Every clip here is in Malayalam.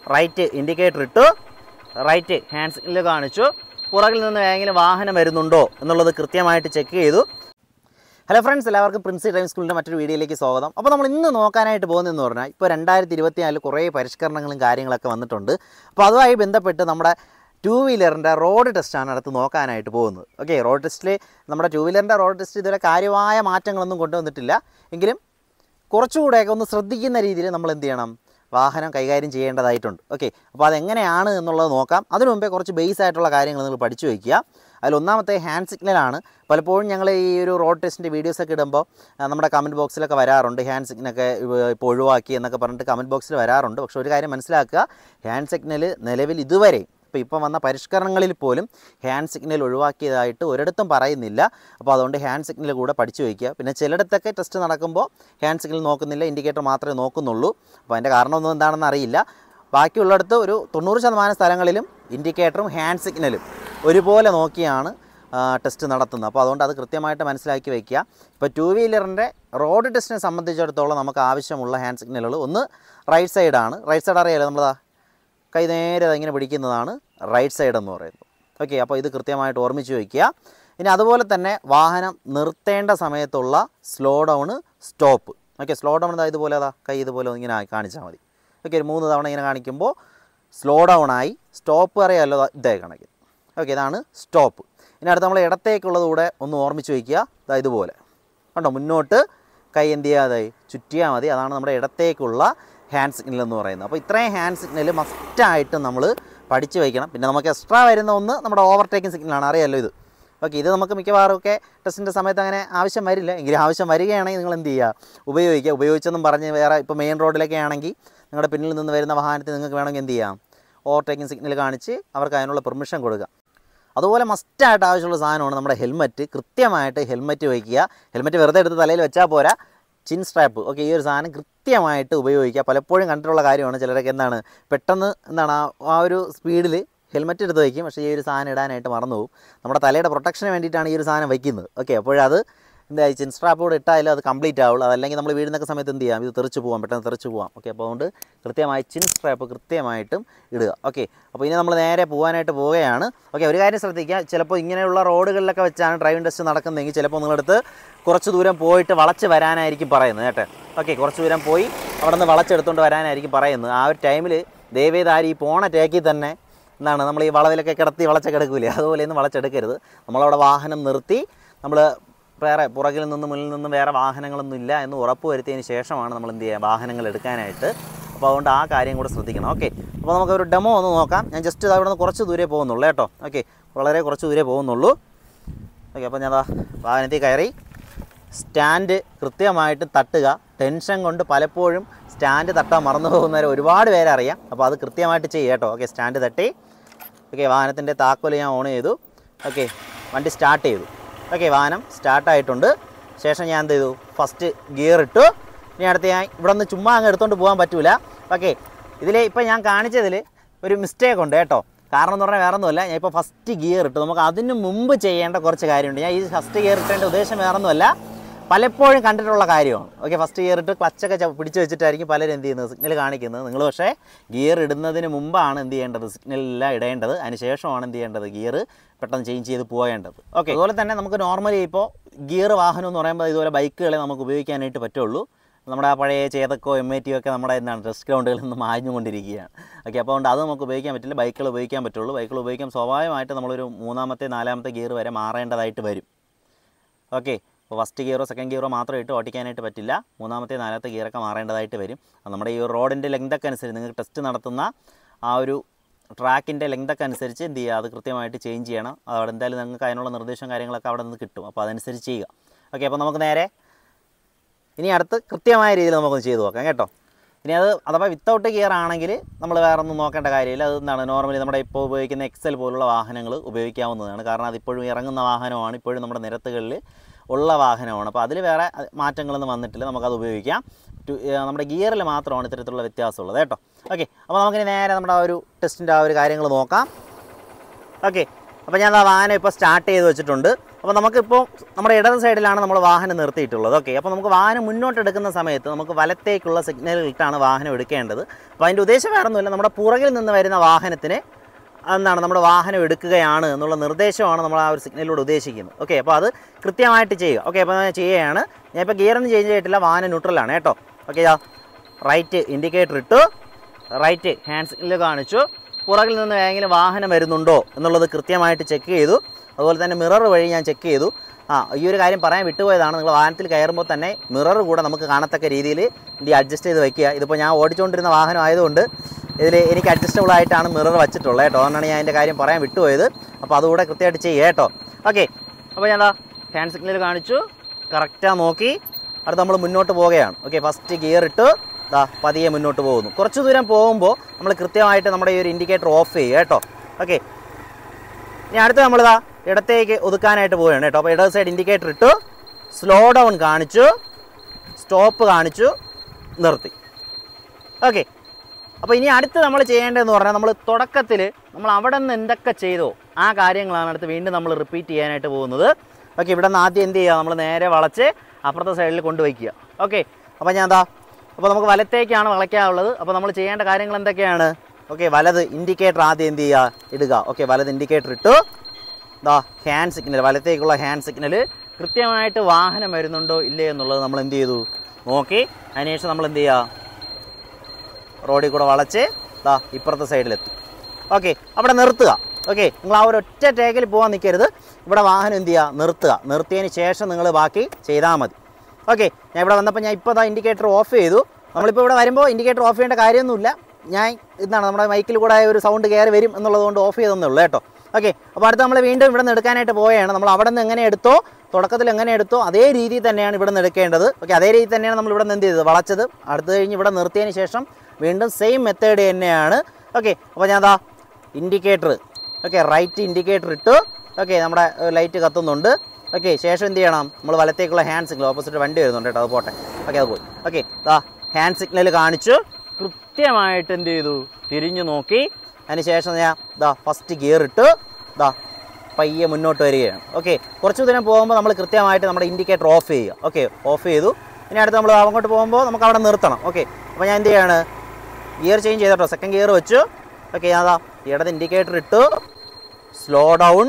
റൈറ്റ് ഇൻഡിക്കേറ്റർ ഇട്ടു റൈറ്റ് ഹാൻഡ് സിഗ്നൽ കാണിച്ചു പുറകിൽ നിന്ന് ഏതെങ്കിലും വാഹനം വരുന്നുണ്ടോ എന്നുള്ളത് കൃത്യമായിട്ട് ചെക്ക് ചെയ്തു ഹലോ ഫ്രണ്ട്സ് എല്ലാവർക്കും പ്രിൻസി ഡ്രൈവിംഗ് സ്കൂളിൻ്റെ മറ്റൊരു വീഡിയോയിലേക്ക് സ്വാഗതം അപ്പോൾ നമ്മൾ ഇന്ന് നോക്കാനായിട്ട് പോകുന്നതെന്ന് പറഞ്ഞാൽ ഇപ്പോൾ രണ്ടായിരത്തി ഇരുപത്തിനാലിൽ കുറേ പരിഷ്കരണങ്ങളും കാര്യങ്ങളൊക്കെ വന്നിട്ടുണ്ട് അപ്പോൾ അതുമായി ബന്ധപ്പെട്ട് നമ്മുടെ ടൂ വീലറിൻ്റെ റോഡ് ടെസ്റ്റാണ് അടുത്ത് നോക്കാനായിട്ട് പോകുന്നത് ഓക്കെ റോഡ് ടെസ്റ്റിൽ നമ്മുടെ ടൂ വീലറിൻ്റെ റോഡ് ടെസ്റ്റ് ഇതുവരെ കാര്യമായ മാറ്റങ്ങളൊന്നും കൊണ്ടുവന്നിട്ടില്ല എങ്കിലും കുറച്ചുകൂടെയൊക്കെ ഒന്ന് ശ്രദ്ധിക്കുന്ന രീതിയിൽ നമ്മൾ എന്ത് ചെയ്യണം വാഹനം കൈകാര്യം ചെയ്യേണ്ടതായിട്ടുണ്ട് ഓക്കെ അപ്പോൾ അതെങ്ങനെയാണ് എന്നുള്ളത് നോക്കാം അതിനു മുമ്പേ കുറച്ച് ബേസ് ആയിട്ടുള്ള കാര്യങ്ങൾ നിങ്ങൾ പഠിച്ചു വയ്ക്കുക അതിൽ ഒന്നാമത്തെ ഹാൻഡ് സിഗ്നലാണ് പലപ്പോഴും ഞങ്ങൾ ഈ ഒരു റോഡ് ടെസ്റ്റിൻ്റെ വീഡിയോസൊക്കെ ഇടുമ്പോൾ ആ, നമ്മുടെ കമൻറ്റ് ബോക്സിലൊക്കെ വരാറുണ്ട് ഹാൻഡ് സിഗ്നലൊക്കെ ഇപ്പോൾ ഒഴിവാക്കി എന്നൊക്കെ പറഞ്ഞിട്ട് കമൻറ്റ് ബോക്സിൽ വരാറുണ്ട് പക്ഷേ ഒരു കാര്യം മനസ്സിലാക്കുക ഹാൻഡ് സിഗ്നൽ നിലവിൽ ഇതുവരെ ഇപ്പോൾ ഇപ്പം വന്ന പരിഷ്കരണങ്ങളിൽ പോലും ഹാൻഡ് സിഗ്നൽ ഒഴിവാക്കിയതായിട്ട് ഒരിടത്തും പറയുന്നില്ല അപ്പോൾ അതുകൊണ്ട് ഹാൻഡ് സിഗ്നൽ കൂടെ പഠിച്ചു വയ്ക്കുക പിന്നെ ചിലയിടത്തൊക്കെ ടെസ്റ്റ് നടക്കുമ്പോൾ ഹാൻഡ് സിഗ്നൽ നോക്കുന്നില്ല ഇൻഡിക്കേറ്റർ മാത്രമേ നോക്കുന്നുള്ളൂ അപ്പോൾ അതിൻ്റെ കാരണമൊന്നും എന്താണെന്ന് അറിയില്ല ബാക്കിയുള്ളിടത്ത് ഒരു തൊണ്ണൂറ് ശതമാനം സ്ഥലങ്ങളിലും ഇൻഡിക്കേറ്ററും ഹാൻഡ് സിഗ്നലും ഒരുപോലെ നോക്കിയാണ് ആ, ടെസ്റ്റ് നടത്തുന്നത് അപ്പോൾ അതുകൊണ്ട് അത് കൃത്യമായിട്ട് മനസ്സിലാക്കി വയ്ക്കുക ഇപ്പോൾ ടൂ വീലറിൻ്റെ റോഡ് ടെസ്റ്റിനെ സംബന്ധിച്ചിടത്തോളം നമുക്ക് ആവശ്യമുള്ള ഹാൻഡ് സിഗ്നലുകൾ ഒന്ന് റൈറ്റ് സൈഡാണ് റൈറ്റ് സൈഡ് അറിയാലോ നമ്മളതാ കൈ നേരെ ഇങ്ങനെ പിടിക്കുന്നതാണ് റൈറ്റ് സൈഡ് എന്ന് പറയുന്നത് ഓക്കെ അപ്പോൾ ഇത് കൃത്യമായിട്ട് ഓർമ്മിച്ച് വയ്ക്കുക ഇനി അതുപോലെ തന്നെ വാഹനം നിർത്തേണ്ട സമയത്തുള്ള slow down stop okay slow down ഇതാ ഇതുപോലെ അതാ കൈ ഇതുപോലെ ഇങ്ങനെ ആയി കാണിച്ചാൽ മതി ഓക്കെ ഒരു മൂന്ന് തവണ ഇങ്ങനെ കാണിക്കുമ്പോൾ സ്ലോ ഡൗൺ ആയി സ്റ്റോപ്പ് അറിയാമല്ലോ ദാ ഇതേ കണക്കിൽ ഓക്കെ ഇതാണ് സ്റ്റോപ്പ് ഇനി അടുത്ത് നമ്മൾ ഇടത്തേക്കുള്ളത് കൂടെ ഒന്ന് ഓർമ്മിച്ച് വയ്ക്കുക ഇതാ ഇതുപോലെ കണ്ടോ മുന്നോട്ട് കൈ എന്ത് ചെയ്യാതെ ചുറ്റിയാൽ മതി അതാണ് നമ്മുടെ ഇടത്തേക്കുള്ള ഹാൻഡ് സിഗ്നൽ എന്ന് പറയുന്നത് അപ്പോൾ ഇത്രയും ഹാൻഡ് സിഗ്നൽ മസ്റ്റായിട്ട് നമ്മൾ പഠിച്ച് വയ്ക്കണം പിന്നെ നമുക്ക് എക്സ്ട്രാ വരുന്ന ഒന്ന് നമ്മുടെ ഓവർടേക്കിംഗ് സിഗ്നലാണ് അറിയാമല്ലോ ഇത് ഓക്കെ ഇത് നമുക്ക് മിക്കവാറും ഒക്കെ ടെസ്റ്റിൻ്റെ സമയത്ത് അങ്ങനെ ആവശ്യം വരില്ല എങ്കിലും ആവശ്യം വരികയാണെങ്കിൽ നിങ്ങൾ എന്ത് ചെയ്യുക ഉപയോഗിക്കുക ഉപയോഗിച്ചെന്നും പറഞ്ഞ് വേറെ ഇപ്പോൾ മെയിൻ റോഡിലൊക്കെ ആണെങ്കിൽ നിങ്ങളുടെ പിന്നിൽ നിന്ന് വരുന്ന വാഹനത്തിൽ നിങ്ങൾക്ക് വേണമെങ്കിൽ എന്ത് ചെയ്യാം ഓവർടേക്കിംഗ് സിഗ്നൽ കാണിച്ച് അവർക്ക് അതിനുള്ള പെർമിഷൻ കൊടുക്കുക അതുപോലെ മസ്റ്റായിട്ട് ആവശ്യമുള്ള സാധനമാണ് നമ്മുടെ ഹെൽമറ്റ് കൃത്യമായിട്ട് ഹെൽമറ്റ് വയ്ക്കുക ഹെൽമറ്റ് വെറുതെ എടുത്ത് തലയിൽ വെച്ചാൽ പോരാ ചിൻ സ്ട്രാപ്പ് ഓക്കെ ഈ ഒരു സാധനം കൃത്യമായിട്ട് ഉപയോഗിക്കുക പലപ്പോഴും കണ്ടിട്ടുള്ള കാര്യമാണ് ചിലരൊക്കെ എന്താണ് പെട്ടെന്ന് എന്താണ് ആ ആ ഒരു സ്പീഡിൽ ഹെൽമറ്റ് എടുത്ത് വയ്ക്കും പക്ഷേ ഈ ഒരു സാധനം ഇടാനായിട്ട് മറന്നു പോകും നമ്മുടെ തലയുടെ പ്രൊട്ടക്ഷന് വേണ്ടിയിട്ടാണ് ഈ ഒരു സാധനം വയ്ക്കുന്നത് ഓക്കെ അപ്പോഴത് എന്താ ചിൻ സ്ട്രാപ്പ് കൂടെ ഇട്ടാലും അത് കംപ്ലീറ്റ് ആവുള്ളൂ അതല്ലെങ്കിൽ നമ്മൾ വീഴുന്നൊക്കെ സമയത്ത് എന്ത് ചെയ്യാം ഇത് തെറിച്ച് പോകാം പെട്ടെന്ന് തെറിച്ച് പോകാം ഓക്കെ അപ്പോൾ അതുകൊണ്ട് കൃത്യമായി ചിൻ സ്ട്രാപ്പ് കൃത്യമായിട്ടും ഇടുക ഓക്കെ അപ്പോൾ ഇനി നമ്മൾ നേരെ പോകാനായിട്ട് പോവുകയാണ് ഓക്കെ ഒരു കാര്യം ശ്രദ്ധിക്കുക ചിലപ്പോൾ ഇങ്ങനെയുള്ള റോഡുകളിലൊക്കെ വെച്ചാണ് ഡ്രൈവിംഗ് ടെസ്റ്റ് നടക്കുന്നതെങ്കിൽ ചിലപ്പോൾ നിങ്ങളടുത്ത് കുറച്ച് ദൂരം പോയിട്ട് വളച്ച് വരാനായിരിക്കും പറയുന്നത് കേട്ടോ ഓക്കെ കുറച്ച് ദൂരം പോയി അവിടെ നിന്ന് വളച്ചെടുത്തുകൊണ്ട് വരാനായിരിക്കും പറയുന്നത് ആ ഒരു ടൈമിൽ ദയവേത് ആര് ഈ പോണ ടേക്കിൽ തന്നെ എന്താണ് നമ്മൾ ഈ വളവിലൊക്കെ കിടത്തി വളച്ചൊക്കെ എടുക്കില്ലേ അതുപോലെയൊന്നും വളച്ചെടുക്കരുത് നമ്മളവിടെ വാഹനം നിർത്തി നമ്മൾ വേറെ പുറകിൽ നിന്ന് മുന്നിൽ നിന്ന് വേറെ വാഹനങ്ങളൊന്നും ഇല്ല എന്ന് ഉറപ്പ് വരുത്തിയതിന് ശേഷമാണ് നമ്മൾ എന്ത് ചെയ്യുക വാഹനങ്ങൾ എടുക്കാനായിട്ട് അപ്പോൾ അതുകൊണ്ട് ആ കാര്യം കൂടെ ശ്രദ്ധിക്കണം ഓക്കെ അപ്പോൾ നമുക്ക് ഒരു ഡെമോ ഒന്ന് നോക്കാം ഞാൻ ജസ്റ്റ് അവിടെ നിന്ന് കുറച്ച് ദൂരെ പോകുന്നുള്ളൂ കേട്ടോ ഓക്കെ വളരെ കുറച്ച് ദൂരെ പോകുന്നുള്ളൂ ഓക്കെ അപ്പോൾ ഞാൻ ദാ വാഹനത്തിൽ കയറി സ്റ്റാൻഡ് കൃത്യമായിട്ട് തട്ടുക ടെൻഷൻ കൊണ്ട് പലപ്പോഴും സ്റ്റാൻഡ് തട്ടാൻ മറന്നു പോകുന്നവരെ ഒരുപാട് പേരെ അറിയാം അപ്പോൾ അത് കൃത്യമായിട്ട് ചെയ്യുക കേട്ടോ ഓക്കെ സ്റ്റാൻഡ് തട്ടി ഓക്കെ വാഹനത്തിൻ്റെ താക്കോൽ ഞാൻ ഓൺ ചെയ്തു ഓക്കെ വണ്ടി സ്റ്റാർട്ട് ചെയ്തു ഓക്കെ വാഹനം സ്റ്റാർട്ടായിട്ടുണ്ട് ശേഷം ഞാൻ എന്ത് ചെയ്തു ഫസ്റ്റ് ഗിയർ ഇട്ടു ഇനി അടുത്ത് ഞാൻ ഇവിടെ നിന്ന് ചുമ്മാ അങ്ങ് എടുത്തുകൊണ്ട് പോകാൻ പറ്റൂല ഓക്കെ ഇതിൽ ഇപ്പോൾ ഞാൻ കാണിച്ചതിൽ ഒരു മിസ്റ്റേക്ക് ഉണ്ട് കേട്ടോ കാരണം എന്ന് പറഞ്ഞാൽ വേറെ ഒന്നുമല്ല ഞാൻ ഇപ്പോൾ ഫസ്റ്റ് ഗിയർ ഇട്ടു നമുക്ക് അതിന് മുമ്പ് ചെയ്യേണ്ട കുറച്ച് കാര്യമുണ്ട് ഞാൻ ഈ ഫസ്റ്റ് ഗിയർ ഇട്ടേണ്ട ഉദ്ദേശം വേറെ ഒന്നുമല്ല പലപ്പോഴും കണ്ടിട്ടുള്ള കാര്യമാണ് ഓക്കെ ഫസ്റ്റ് ഗിയർ ഇട്ട് ക്ലച്ചൊക്കെ ച- പിടിച്ച് വെച്ചിട്ടായിരിക്കും പലരും എന്ത് ചെയ്യുന്നത് സിഗ്നൽ കാണിക്കുന്നത് നിങ്ങൾ പക്ഷേ ഗിയർ ഇടുന്നതിന് മുമ്പാണ് എന്ത് ചെയ്യേണ്ടത് സിഗ്നലെല്ലാം ഇടേണ്ടത് അതിന് ശേഷമാണ് എന്ത് ചെയ്യേണ്ടത് ഗിയർ പെട്ടെന്ന് ചേഞ്ച് ചെയ്ത് പോകേണ്ടത് ഓക്കെ അതുപോലെ തന്നെ നമുക്ക് നോർമലി ഇപ്പോൾ ഗിയർ വാഹനം എന്ന് പറയുമ്പോൾ ഇതുപോലെ ബൈക്കുകളെ നമുക്ക് ഉപയോഗിക്കാനായിട്ട് പറ്റുള്ളൂ നമ്മുടെ ആ പഴയ ചേതക്കോ എം ഐ ടി ഒക്കെ നമ്മുടെ എന്താണ് ടെസ്റ്റ് ഗ്രൗണ്ടുകളിൽ നിന്ന് മാഞ്ഞുകൊണ്ടിരിക്കുകയാണ് ഓക്കെ അപ്പോൾ അതുകൊണ്ട് അത് നമുക്ക് ഉപയോഗിക്കാൻ പറ്റില്ല ബൈക്കുകൾ ഉപയോഗിക്കാൻ പറ്റുള്ളൂ ബൈക്കുകൾ ഉപയോഗിക്കാൻ സ്വാഭാവികമായിട്ട് നമ്മളൊരു മൂന്നാമത്തെ നാലാമത്തെ ഗിയർ വരെ മാറേണ്ടതായിട്ട് വരും ഓക്കെ അപ്പോൾ ഫസ്റ്റ് ഗിയറോ സെക്കൻഡ് ഗിയറോ മാത്രം ഇട്ട് ഓടിക്കാനായിട്ട് പറ്റില്ല മൂന്നാമത്തെ നാലാമത്തെ ഗിയറൊക്കെ മാറേണ്ടതായിട്ട് വരും അത് നമ്മുടെ ഈ റോഡിൻ്റെ ലെങ്തൊക്കെ അനുസരിച്ച് നിങ്ങൾക്ക് ടെസ്റ്റ് നടത്തുന്ന ആ ഒരു ട്രാക്കിൻ്റെ ലെങ്തൊക്കെ അനുസരിച്ച് എന്ത് ചെയ്യുക അത് കൃത്യമായിട്ട് ചേഞ്ച് ചെയ്യണം അവിടെ എന്തായാലും നിങ്ങൾക്ക് അതിനുള്ള നിർദ്ദേശവും കാര്യങ്ങളൊക്കെ അവിടെ നിന്ന് കിട്ടും അപ്പോൾ അതനുസരിച്ച് ചെയ്യുക ഓക്കെ അപ്പോൾ നമുക്ക് നേരെ ഇനി അടുത്ത് കൃത്യമായ രീതിയിൽ നമുക്കൊന്ന് ചെയ്തു നോക്കാം കേട്ടോ ഇനി അത് അഥവാ വിത്തൗട്ട് ഗിയർ ആണെങ്കിൽ നമ്മൾ വേറെ ഒന്നും നോക്കേണ്ട കാര്യമില്ല അത് എന്താണ് നോർമലി നമ്മുടെ ഇപ്പോൾ ഉപയോഗിക്കുന്ന എക്സൽ പോലുള്ള വാഹനങ്ങൾ ഉപയോഗിക്കാവുന്നതാണ് കാരണം അതിപ്പോഴും ഇറങ്ങുന്ന വാഹനമാണ് ഇപ്പോഴും നമ്മുടെ നിരത്തുകളിൽ ഉള്ള വാഹനമാണ് അപ്പോൾ അതിൽ വേറെ മാറ്റങ്ങളൊന്നും വന്നിട്ടില്ല നമുക്കത് ഉപയോഗിക്കാം ടു- ഏ, നമ്മുടെ ഗിയറിൽ മാത്രമാണ് ഇത്തരത്തിലുള്ള വ്യത്യാസമുള്ളത് കേട്ടോ ഓക്കെ അപ്പോൾ നമുക്കിനി നേരെ നമ്മുടെ ആ ഒരു ടെസ്റ്റിൻ്റെ ആ ഒരു കാര്യങ്ങൾ നോക്കാം ഓക്കെ അപ്പോൾ ഞാൻ ആ വാഹനം ഇപ്പോൾ സ്റ്റാർട്ട് ചെയ്ത് വെച്ചിട്ടുണ്ട് അപ്പോൾ നമുക്കിപ്പോൾ നമ്മുടെ ഇടത് സൈഡിലാണ് നമ്മൾ വാഹനം നിർത്തിയിട്ടുള്ളത് ഓക്കെ അപ്പോൾ നമുക്ക് വാഹനം മുന്നോട്ട് എടുക്കുന്ന സമയത്ത് നമുക്ക് വലത്തേക്കുള്ള സിഗ്നലുകൾ ഇട്ടാണ് വാഹനം എടുക്കേണ്ടത് അപ്പോൾ അതിൻ്റെ ഉദ്ദേശം വേറെ ഒന്നുമില്ല നമ്മുടെ പുറകിൽ നിന്ന് വരുന്ന വാഹനത്തിന് എന്താണ് നമ്മുടെ വാഹനം എടുക്കുകയാണ് എന്നുള്ള നിർദ്ദേശമാണ് നമ്മൾ ആ ഒരു സിഗ്നലിലൂടെ ഉദ്ദേശിക്കുന്നത് ഓക്കെ അപ്പോൾ അത് കൃത്യമായിട്ട് ചെയ്യുക ഓക്കെ അപ്പോൾ ഞാൻ ചെയ്യുകയാണ് ഞാൻ ഇപ്പോൾ ഗിയറൊന്നും ചേഞ്ച് ചെയ്തിട്ടില്ല വാഹനം ന്യൂട്രലാണ് കേട്ടോ ഓക്കെ ഇതാ റൈറ്റ് ഇൻഡിക്കേറ്റർ ഇട്ടു റൈറ്റ് ഹാൻഡ് സിഗ്നൽ കാണിച്ചു പുറകിൽ നിന്ന് ഏതെങ്കിലും വാഹനം വരുന്നുണ്ടോ എന്നുള്ളത് കൃത്യമായിട്ട് ചെക്ക് ചെയ്തു അതുപോലെ തന്നെ മിറർ വഴി ഞാൻ ചെക്ക് ചെയ്തു ആ ഈ ഒരു കാര്യം പറയാൻ വിട്ടുപോയതാണ് നിങ്ങൾ വാഹനത്തിൽ കയറുമ്പോൾ തന്നെ മിറർ കൂടെ നമുക്ക് കാണത്തക്ക രീതിയിൽ ഇനി അഡ്ജസ്റ്റ് ചെയ്ത് വെക്കുക ഇതിപ്പോൾ ഞാൻ ഓടിച്ചുകൊണ്ടിരുന്ന വാഹനം ആയതുകൊണ്ട് ഇതിൽ എനിക്ക് അഡ്ജസ്റ്റബിൾ ആയിട്ടാണ് മിറർ വെച്ചിട്ടുള്ളത് കേട്ടോ അതുകൊണ്ടാണ് ഞാൻ അതിൻ്റെ കാര്യം പറയാൻ വിട്ടുപോയത് അപ്പോൾ അതുകൂടെ കൃത്യമായിട്ട് ചെയ്യുക കേട്ടോ ഓക്കെ അപ്പോൾ ഞാൻ എന്താ ഹാൻഡ് സിഗ്നൽ കാണിച്ചു കറക്റ്റാக നോക്കി അടുത്ത് നമ്മൾ മുന്നോട്ട് പോവുകയാണ് ഓക്കെ ഫസ്റ്റ് ഗിയർ ഇട്ട് ദാ പതിയെ മുന്നോട്ട് പോകുന്നു കുറച്ച് ദൂരം പോകുമ്പോൾ നമ്മൾ കൃത്യമായിട്ട് നമ്മുടെ ഈ ഒരു ഇൻഡിക്കേറ്റർ ഓഫ് ചെയ്യുക കേട്ടോ ഓക്കെ ഇനി അടുത്ത് നമ്മളിതാ ഇടത്തേക്ക് ഒതുക്കാനായിട്ട് പോവുകയാണ് കേട്ടോ അപ്പോൾ ഇടത് സൈഡ് ഇൻഡിക്കേറ്റർ ഇട്ടു സ്ലോ ഡൗൺ കാണിച്ചു സ്റ്റോപ്പ് കാണിച്ചു നിർത്തി ഓക്കെ അപ്പോൾ ഇനി അടുത്ത് നമ്മൾ ചെയ്യേണ്ടതെന്ന് പറഞ്ഞാൽ നമ്മൾ തുടക്കത്തിൽ നമ്മൾ അവിടെ നിന്ന് എന്തൊക്കെ ചെയ്തോ ആ കാര്യങ്ങളാണ് അടുത്ത് വീണ്ടും നമ്മൾ റിപ്പീറ്റ് ചെയ്യാനായിട്ട് പോകുന്നത് ഓക്കെ ഇവിടെ നിന്ന് ആദ്യം എന്ത് ചെയ്യുക നമ്മൾ നേരെ വളച്ച് അപ്പുറത്തെ സൈഡിൽ കൊണ്ടുവയ്ക്കുക ഓക്കെ അപ്പോൾ ഞാൻ എന്താ അപ്പോൾ നമുക്ക് വലത്തേക്കാണ് വളയ്ക്കാനുള്ളത് അപ്പോൾ നമ്മൾ ചെയ്യേണ്ട കാര്യങ്ങൾ എന്തൊക്കെയാണ് ഓക്കെ വലത് ഇൻഡിക്കേറ്റർ ആദ്യം എന്ത് ചെയ്യുക ഇടുക ഓക്കെ വലത് ഇൻഡിക്കേറ്റർ ഇട്ടു ദാ ഹാൻഡ് സിഗ്നൽ വലത്തേക്കുള്ള ഹാൻഡ് സിഗ്നൽ കൃത്യമായിട്ട് വാഹനം വരുന്നുണ്ടോ ഇല്ലേ എന്നുള്ളത് നമ്മൾ എന്ത് ചെയ്തു നോക്കി അതിനുശേഷം നമ്മൾ എന്ത് ചെയ്യുക റോഡിൽ കൂടെ വളച്ച് ദാ ഇപ്പുറത്തെ സൈഡിലെത്തി ഓക്കെ അവിടെ നിർത്തുക ഓക്കെ നിങ്ങൾ ആ ഒരു ഒറ്റ ടേക്കിൽ പോകാൻ നിൽക്കരുത് ഇവിടെ വാഹനം എന്ത് ചെയ്യുക നിർത്തുക നിർത്തിയതിന് ശേഷം നിങ്ങൾ ബാക്കി ചെയ്താൽ മതി ഓക്കെ ഞാൻ ഇവിടെ വന്നപ്പോൾ ഞാൻ ഇപ്പോൾ ദാ ഇൻഡിക്കേറ്റർ ഓഫ് ചെയ്തു നമ്മളിപ്പോൾ ഇവിടെ വരുമ്പോൾ ഇൻഡിക്കേറ്റർ ഓഫ് ചെയ്യേണ്ട കാര്യമൊന്നുമില്ല ഞാൻ ഇതാണ് നമ്മുടെ മൈക്കിൽ കൂടെ ഒരു സൗണ്ട് കയറി വരും എന്നുള്ളത് കൊണ്ട് ഓഫ് ചെയ്തെന്നേ ഉള്ളൂ കേട്ടോ ഓക്കെ അപ്പോൾ അടുത്ത് നമ്മൾ വീണ്ടും ഇവിടെ നിന്ന് എടുക്കാനായിട്ട് പോവുകയാണ് നമ്മൾ അവിടെ നിന്ന് എങ്ങനെ എടുത്തോ തുടക്കത്തിൽ എങ്ങനെ എടുത്തോ അതേ രീതിയിൽ തന്നെയാണ് ഇവിടെ നിന്ന് എടുക്കേണ്ടത് ഓക്കെ അതേ രീതിയിൽ തന്നെയാണ് നമ്മൾ ഇവിടെ നിന്ന് എന്ത് ചെയ്തത് വളച്ചത് അടുത്ത് കഴിഞ്ഞ് ഇവിടെ നിർത്തിയതിന് ശേഷം വീണ്ടും സെയിം മെത്തേഡ് തന്നെയാണ് ഓക്കെ അപ്പോൾ ഞാൻ അതാ ഇൻഡിക്കേറ്റർ ഓക്കെ റൈറ്റ് ഇൻഡിക്കേറ്റർ ഇട്ടു ഓക്കെ നമ്മുടെ ലൈറ്റ് കത്തുന്നുണ്ട് ഓക്കെ ശേഷം എന്ത് ചെയ്യണം നമ്മൾ വലത്തേക്കുള്ള ഹാൻഡ് സിഗ്നൽ ഓപ്പോസിറ്റ് വണ്ടി വരുന്നുണ്ട് കേട്ടോ അത് പോട്ടെ ഓക്കെ അത് പോയി ഓക്കെ ദാ ഹാൻഡ് സിഗ്നൽ കാണിച്ചു കൃത്യമായിട്ട് എന്ത് ചെയ്തു തിരിഞ്ഞു നോക്കി അതിന് ശേഷം ഞാൻ ദാ ഫസ്റ്റ് ഗിയർ ഇട്ട് ദാ പയ്യെ മുന്നോട്ട് വരികയാണ് ഓക്കെ കുറച്ച് ദൂരം പോകുമ്പോൾ നമ്മൾ കൃത്യമായിട്ട് നമ്മുടെ ഇൻഡിക്കേറ്റർ ഓഫ് ചെയ്യുക ഓക്കെ ഓഫ് ചെയ്തു ഇനി അടുത്ത് നമ്മൾ അങ്ങോട്ട് പോകുമ്പോൾ നമുക്ക് അവിടെ നിർത്തണം ഓക്കെ അപ്പോൾ ഞാൻ എന്ത് ചെയ്യാണ് ഗിയർ ചേഞ്ച് ചെയ്തോ സെക്കൻഡ് ഗിയർ വെച്ചു ഓക്കെ ഞാൻ അതാ ഇടത് ഇൻഡിക്കേറ്റർ ഇട്ടു സ്ലോ ഡൗൺ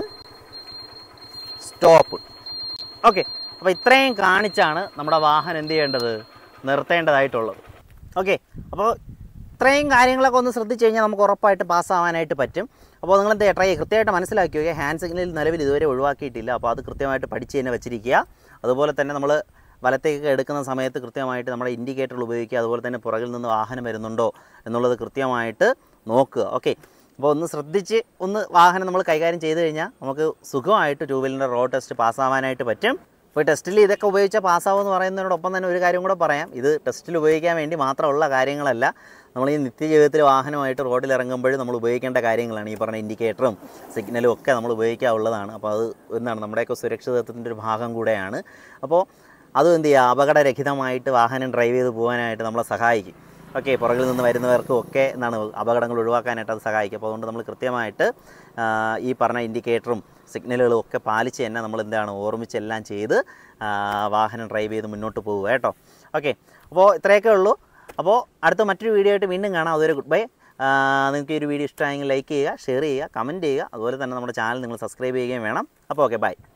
സ്റ്റോപ്പ് ഓക്കെ അപ്പോൾ ഇത്രയും കാണിച്ചാണ് നമ്മുടെ വാഹനം എന്ത് ചെയ്യേണ്ടത് നിർത്തേണ്ടതായിട്ടുള്ളത് ഓക്കെ അപ്പോൾ ഇത്രയും കാര്യങ്ങളൊക്കെ ഒന്ന് ശ്രദ്ധിച്ച് കഴിഞ്ഞാൽ നമുക്ക് ഉറപ്പായിട്ട് പാസ്സാവാനായിട്ട് പറ്റും അപ്പോൾ നിങ്ങൾ എന്ത് ട്രൈ കൃത്യമായിട്ട് മനസ്സിലാക്കി നോക്കിയാൽ ഹാൻഡ് സിഗ്നൽ നിലവിൽ ഇതുവരെ ഒഴിവാക്കിയിട്ടില്ല അപ്പോൾ അത് കൃത്യമായിട്ട് പഠിച്ച് തന്നെ വെച്ചിരിക്കുക അതുപോലെ തന്നെ നമ്മൾ വലത്തേക്ക് എടുക്കുന്ന സമയത്ത് കൃത്യമായിട്ട് നമ്മുടെ ഇൻഡിക്കേറ്ററുകൾ ഉപയോഗിക്കുക അതുപോലെ തന്നെ പുറകിൽ നിന്ന് വാഹനം വരുന്നുണ്ടോ എന്നുള്ളത് കൃത്യമായിട്ട് നോക്കുക ഓക്കെ അപ്പോൾ ഒന്ന് ശ്രദ്ധിച്ച് ഒന്ന് വാഹനം നമ്മൾ കൈകാര്യം ചെയ്ത് കഴിഞ്ഞാൽ നമുക്ക് സുഖമായിട്ട് ടൂ വീലറിൻ്റെ റോഡ് ടെസ്റ്റ് പാസ്സാവാനായിട്ട് പറ്റും ഇപ്പോൾ ടെസ്റ്റിൽ ഇതൊക്കെ ഉപയോഗിച്ചാൽ പാസ്സാവുമെന്ന് പറയുന്നതിനോടൊപ്പം തന്നെ ഒരു കാര്യം കൂടെ പറയാം ഇത് ടെസ്റ്റിൽ ഉപയോഗിക്കാൻ വേണ്ടി മാത്രമുള്ള കാര്യങ്ങളല്ല നമ്മൾ ഈ നിത്യജീവിതത്തിൽ വാഹനമായിട്ട് റോഡിൽ ഇറങ്ങുമ്പോൾ നമ്മൾ ഉപയോഗിക്കേണ്ട കാര്യങ്ങളാണ് ഈ പറഞ്ഞ ഇൻഡിക്കേറ്ററും സിഗ്നലും ഒക്കെ നമ്മൾ ഉപയോഗിക്കാവുള്ളതാണ് അപ്പോൾ അത് എന്താണ് നമ്മുടെയൊക്കെ സുരക്ഷിതത്വത്തിൻ്റെ ഒരു ഭാഗം കൂടെയാണ് അപ്പോൾ അതും എന്ത് ചെയ്യുക അപകടരഹിതമായിട്ട് വാഹനം ഡ്രൈവ് ചെയ്ത് പോകാനായിട്ട് നമ്മളെ സഹായിക്കും ഓക്കെ പുറകിൽ നിന്ന് വരുന്നവർക്കും ഒക്കെ എന്താണ് അപകടങ്ങൾ ഒഴിവാക്കാനായിട്ട് അത് സഹായിക്കും അപ്പോൾ അതുകൊണ്ട് നമ്മൾ കൃത്യമായിട്ട് ആ, ഈ പറഞ്ഞ ഇൻഡിക്കേറ്ററും സിഗ്നലുകളും ഒക്കെ പാലിച്ച് തന്നെ നമ്മൾ എന്താണ് ഓർമ്മിച്ചെല്ലാം ചെയ്ത് ആ, വാഹനം ഡ്രൈവ് ചെയ്ത് മുന്നോട്ട് പോവുക കേട്ടോ ഓക്കെ അപ്പോൾ ഇത്രയൊക്കെ ഉള്ളൂ അപ്പോൾ അടുത്ത മറ്റൊരു വീഡിയോ ആയിട്ട് വീണ്ടും കാണാം അതൊരു ഗുഡ് ബൈ നിങ്ങൾക്ക് ഈ ഒരു വീഡിയോ ഇഷ്ടമായെങ്കിൽ ലൈക്ക് ചെയ്യുക ഷെയർ ചെയ്യുക കമൻറ്റ് ചെയ്യുക അതുപോലെ തന്നെ നമ്മുടെ ചാനൽ നിങ്ങൾ സബ്സ്ക്രൈബ് ചെയ്യുകയും വേണം അപ്പോൾ ഓക്കെ ബൈ